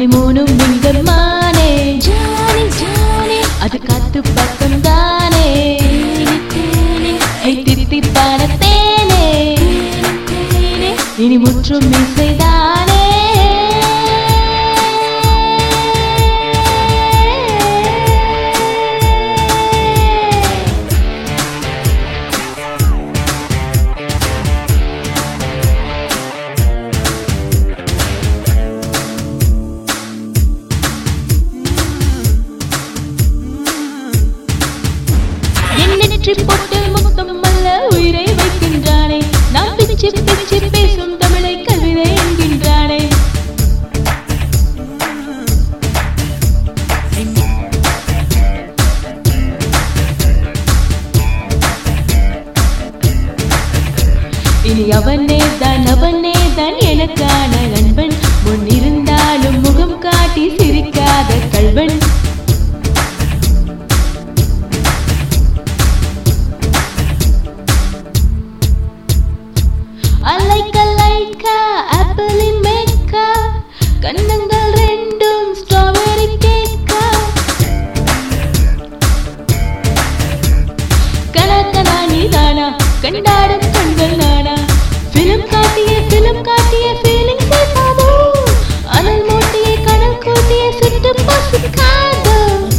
ஹனிமூனும் மிங்கமானே Johnny Johnny அது காத்து பக்கம் தானே தித்திப்பான தேனே இனி முற்றும் இசைதானே என் நெற்றி போட்டு முத்தம் அல்ல உயிரை வைக்கின்றானே நான் பிச்சு பிச்சு பேசும் தமிழை கவிதை என்கின்றானே இனி அவனே தான் அவனே தான் எனக்கான நண்பன் முன் இருந்தாலும் முகம் காட்டி சிரிக்காத கல்வன் அலைக்க லைக்க ஆப்பிளின் மேக்க கண்ணங்கள் ரெண்டும் ஸ்ட்ராபெரி கேக்க கணக்கனா நீதானா கண்டாடும் கண்கள் நானா பிலிம் காட்டிய பிலிம் காட்டிய ஃபீலிங் பேசாதோ அனல் மூட்டிய கடல் கூட்டிய சுட்டு பசிக்காதோ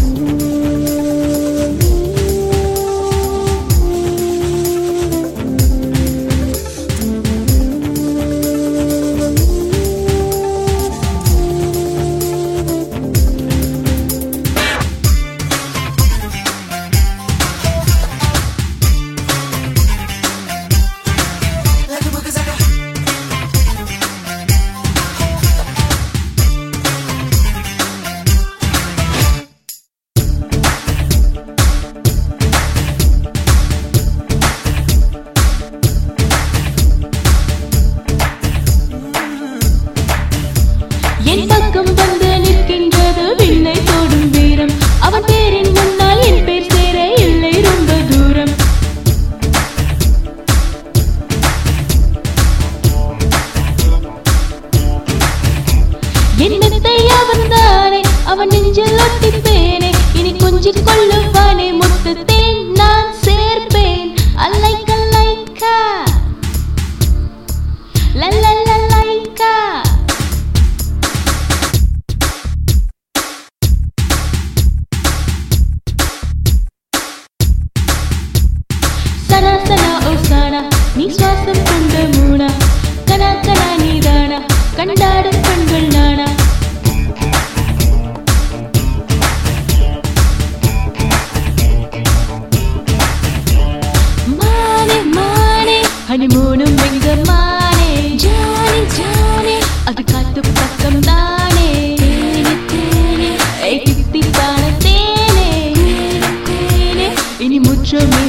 என் பக்கம் வந்து நிற்கின்றது விண்ணை தோடும் வீரம் அவன் பேரின் முன்னால் என் பேர் சேர இல்லை ரொம்ப தூரம் என்னத்தை அவன் தானே அவன் நெஞ்சில் ஒட்டிப்பேனே இனி கொஞ்சிக் கொள்ளுவானே முத்தத்தேன் நான் சேர்ப்பேன் அல்லைக்க லைக்கா லல்லல்லைக்கா சனா சனா ஓ சானா நீ சுவாசம் கொண்ட மூனா கனா கனா நீதானா கண்டாடும் கண்கள் நானா மானே மானே ஹனிமூனும் எங்க மானே ஜானி ஜானி அது காத்து பக்கம் தானே தேனே தேனே ஏய் தித்திப்பான தேனே தேனே இனி முற்றமே